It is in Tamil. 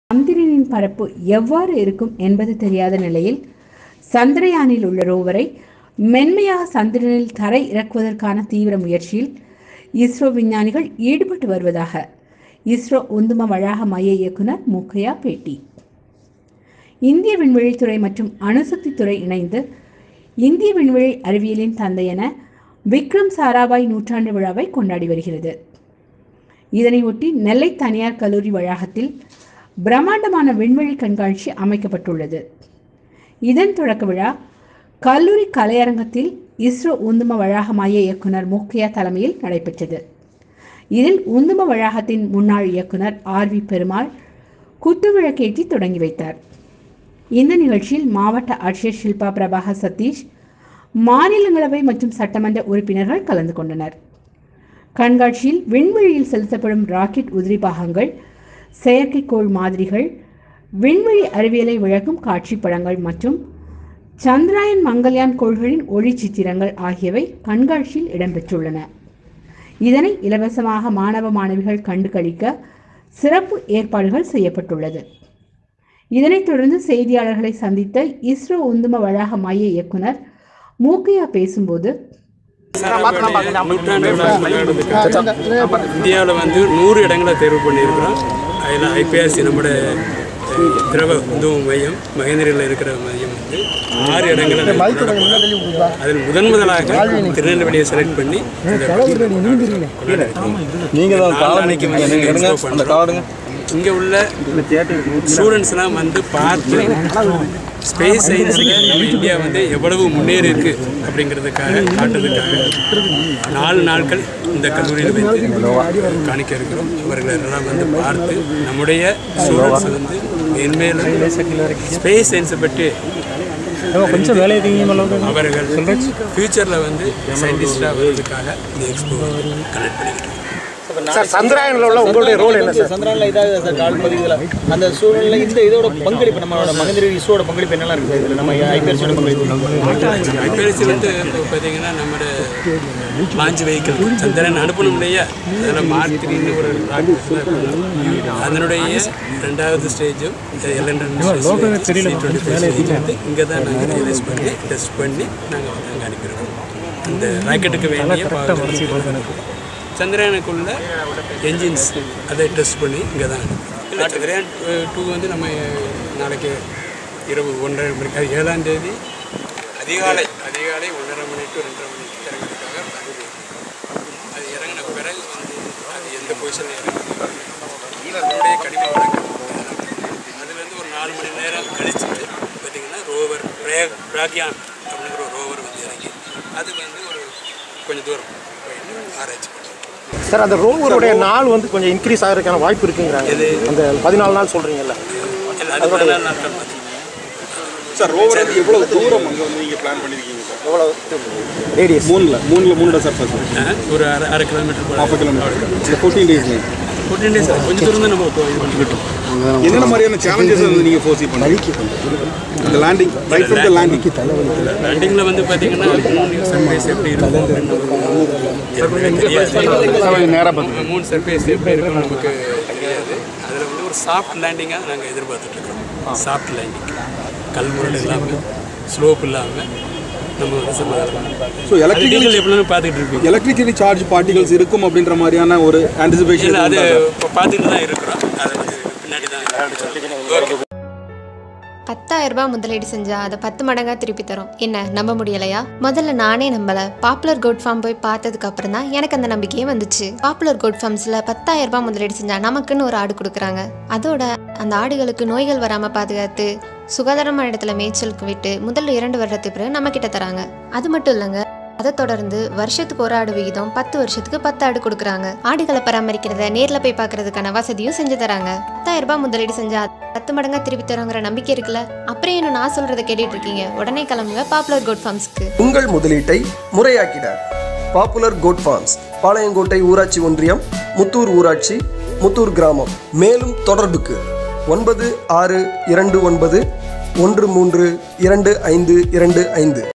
சந்திரனின் பரப்பு எவ்வாறு இருக்கும் என்பது தெரியாத நிலையில் சந்திரயானில் உள்ள ரோவரை மென்மையாக சந்திரனில் தரை இறக்குவதற்கான தீவிர முயற்சியில் இஸ்ரோ விஞ்ஞானிகள் ஈடுபட்டு வருவதாக இஸ்ரோ உந்தும வளாக மைய இயக்குனர் மூக்கையா பேட்டி இந்திய விண்வெளித்துறை மற்றும் அணுசக்தித்துறை இணைந்து இந்திய விண்வெளி அறிவியலின் தந்தை என விக்ரம் சாராபாய் நூற்றாண்டு விழாவை கொண்டாடி வருகிறது இதனையொட்டி நெல்லை தனியார் கல்லூரி வளாகத்தில் பிரம்மாண்டமான விண்வெளி கண்காட்சி அமைக்கப்பட்டுள்ளது இதன் தொடக்க விழா கல்லூரி கலையரங்கத்தில் இஸ்ரோ உந்தும வளாக மைய இயக்குனர் முக்கியா தலைமையில் நடைபெற்றது இதில் உந்தும வளாகத்தின் முன்னாள் இயக்குனர் ஆர் வி பெருமாள் குத்துவிளக்கேற்றி தொடங்கி வைத்தார் இந்த நிகழ்ச்சியில் மாவட்ட ஆட்சியர் ஷில்பா பிரபாகர் சதீஷ் மாநிலங்களவை மற்றும் சட்டமன்ற உறுப்பினர்கள் கலந்து கொண்டனர் கண்காட்சியில் விண்வெளியில் செலுத்தப்படும் ராக்கெட் உதிரி பாகங்கள் செயற்கைக்கோள் மாதிரிகள் விண்வெளி அறிவியலை விளக்கும் காட்சி படங்கள் மற்றும் சந்திராயன் மங்கள்யான் கோள்களின் ஒளி சித்திரங்கள் ஆகியவை கண்காட்சியில் இடம்பெற்றுள்ளன இதனை இலவசமாக மாணவ மாணவிகள் கண்டு கழிக்க சிறப்பு ஏற்பாடுகள் செய்யப்பட்டுள்ளது இதனைத் தொடர்ந்து செய்தியாளர்களை சந்தித்த இஸ்ரோ உந்தும வளாக மைய இயக்குனர் மூக்கையா பேசும்போது நூற்றாண்டு விழா கொண்டாடுறதுக்காக இந்தியாவில் வந்து நூறு இடங்களை தேர்வு பண்ணியிருக்கிறோம் அதில் ஐபிஎஸ்சி நம்மளோட அஹ், திரவ உந்துவ மையம் மகேந்திரியில் இருக்கிற மையம் வந்து ஆறு இடங்களை அதில் முதன் முதலாக திருநெல்வேலியை செலக்ட் பண்ணி இந்த கொண்டாடிருக்கிறோம். நீங்க தான் நாளான்னைக்கு வந்து காடுங்க expo அந்த பண்றோம். காடுங்க இங்கே உள்ள ஸ்டூடெண்ட்ஸ்லாம் வந்து பார்த்து ஸ்பேஸ் சயின்ஸில் நம்ம இந்தியா வந்து எவ்வளவு முன்னேறி இருக்கு அப்படிங்கிறதுக்காக காட்டுறதுக்காக நாலு நாட்கள் இந்த கல்லூரியில் வைத்து காணிக்க இருக்கிறோம் அவர்கள் எல்லாம் வந்து பார்த்து நம்முடைய ஸ்டூடெண்ட்ஸ் வந்து மேன்மேலும் ஸ்பேஸ் சயின்ஸை பற்றி கொஞ்சம் வேலை அவர்கள் ஃபியூச்சரில் வந்து சயின்டிஸ்டாக வர்றதுக்காக இந்த எக்ஸ்போ கனெக்ட் பண்ணிக்கிட்டு சார் சந்திராயனில் உள்ள உங்களுடைய ரோல் என்ன சார் சந்திரனில் இதாக சார் கால் பதிவுகள் அந்த சூழ்நிலை இந்த இதோட பங்களிப்பு நம்மளோட மகந்திரி இஸ்ரோட பங்களிப்பு என்னெல்லாம் இருக்குது இதில் நம்ம ஐபிஎஸ்ஸோட பங்களிப்பு ஐபிஎல்சி வந்து இப்போ பார்த்தீங்கன்னா நம்மளோட லான்ச் வெஹிக்கிள் சந்திரன் அனுப்பணும் இல்லையா அதில் மார்த்திரின்னு ஒரு rocket பண்ணோம். அதனுடைய ரெண்டாவது ஸ்டேஜும் வந்து இங்கே தான் நாங்கள் ரியலைஸ் பண்ணி டெஸ்ட் பண்ணி நாங்கள் வந்து அங்கே அனுப்பியிருக்கோம் அந்த ராக்கெட்டுக்கு வேண்டிய பாகங்கள் சந்திரயானுக்குள்ள என்ஜின்ஸ் அதை டெஸ்ட் பண்ணி இங்கே தான் இல்லை சந்திரயான் டூ வந்து நம்ம நாளைக்கு இரவு ஒன்றரை மணிக்கு அது ஏழாம் தேதி அதிகாலை அதிகாலை ஒன்றரை மணி டு ரெண்டரை மணிக்கு இறங்குறதுக்காக plan பண்ணியிருக்கோம். அது இறங்கின பிறகு வந்து அது எந்த பொசிஷனில் இறங்குது அதனுடைய கடின வழக்கம் அதுலேருந்து ஒரு நாலு மணி நேரம் கழிச்சுட்டு பார்த்தீங்கன்னா ரோவர் பிரேக் பிராக்யான் அப்படிங்கிற ஒரு ரோவர் வந்து இறங்கி அது வந்து ஒரு கொஞ்சம் தூரம் போயிட்டு ஆராய்ச்சி பண்ணுறோம் சார் அந்த ரோவருடைய நாள் வந்து கொஞ்சம் இன்க்ரீஸ் ஆகிறதுக்கான வாய்ப்பு இருக்குங்கிறாங்க எது? அந்த பதினாலு நாள் சொல்கிறீங்கல்ல இல்லை அது பதினாலு நாட்கள் பார்த்து சார் ரோவர் வந்து எவ்வளவு தூரம் அங்கே வந்து நீங்கள் பிளான் பண்ணியிருக்கீங்க சார் எவ்வளோ ரேடியஸ் மூணில் மூணில் மூணு சர்ஃபேஸ் ஒரு அரை அரை கிலோமீட்டர் போல ஹாஃப் கிலோமீட்டர் இந்த ஃபோர்டீன் டேஸ் ஃபோர்டீன் டேஸ் கொஞ்சம் தூரம் தான் நம்ம இப்போ இது பண்ணிக்கிட்டோம் என்னென்ன மாதிரியான சேலஞ்சஸ் வந்து நீங்கள் ஃபோர்சி பண்ணுறீங்க இந்த landing right from the landing லேண்டிங்கில் வந்து பார்த்தீங்கன்னா மூணு சர்ஃபேஸ் எப்படி இருக்கும் நேராக மூணு சர்ஃபேஸ் எப்படி இருக்கும் நமக்கு தெரியாது அதில் வந்து ஒரு சாஃப்ட் லேண்டிங்காக நாங்கள் எதிர்பார்த்துட்டு இருக்கோம் சாஃப்ட் லேண்டிங் கல்முரடு இல்லாமல் ஸ்லோப் இல்லாமல் நம்ம வந்து சமாளிக்கலாம் ஸோ எலக்ட்ரிக்கல் நீங்கள் எப்படின்னு பார்த்துக்கிட்டு இருப்பீங்க எலக்ட்ரிக்கலி சார்ஜ் பார்ட்டிகல்ஸ் இருக்கும் அப்படின்ற மாதிரியான ஒரு இல்லை ஆன்டிசிபேஷன் அது இப்போ பார்த்துட்டு தான் இருக்கிறோம் அதை வந்து பின்னாடி தான் ஓகே பத்தாயிரம் ரூபாய் முதலீடு செஞ்சா அதை பத்து மடங்கா திருப்பி தரோம் என்ன நம்ப முடியலையா முதல்ல நானே நம்பல பாப்புலர் கோட் ஃபார்ம் போய் பார்த்ததுக்கு அப்புறம் தான் எனக்கு அந்த நம்பிக்கையே வந்துச்சு பாப்புலர் கோட் ஃபார்ம்ஸ்ல பத்தாயிரம் ரூபாய் முதலீடு செஞ்சா நமக்குன்னு ஒரு ஆடு கொடுக்குறாங்க அதோட அந்த ஆடுகளுக்கு நோய்கள் வராம பாதுகாத்து சுகாதாரமான இடத்துல மேய்ச்சலுக்கு விட்டு முதல்ல இரண்டு வருடத்துக்கு பிறகு நம்ம கிட்ட தராங்க அது மட்டும் இல்லைங்க அதை தொடர்ந்து வருஷத்துக்கு ஒரு ஆடு விகிதம் பத்து வருஷத்துக்கு பத்து ஆடு கொடுக்குறாங்க ஆடுகளை பராமரிக்கிறத நேர்ல போய் பார்க்கறதுக்கான வசதியும் செஞ்சு தராங்க பத்தாயிரம் ரூபாய் முதலீடு செஞ்சா பத்து மடங்கா திருப்பி தரோங்கிற நம்பிக்கை இருக்குல்ல அப்புறம் என்ன நான் சொல்றதை கேட்டுட்டு இருக்கீங்க உடனே கிளம்புங்க பாப்புலர் கோட் ஃபார்ம்ஸ்க்கு உங்கள் முதலீட்டை முறையாக்கிட பாப்புலர் கோட் ஃபார்ம்ஸ் பாளையங்கோட்டை ஊராட்சி ஒன்றியம் முத்தூர் ஊராட்சி முத்தூர் கிராமம் மேலும் தொடர்புக்கு ஒன்பது ஆறு இரண்டு ஒன்பது ஒன்று மூன்று இரண்டு ஐந்து இரண்டு ஐந்து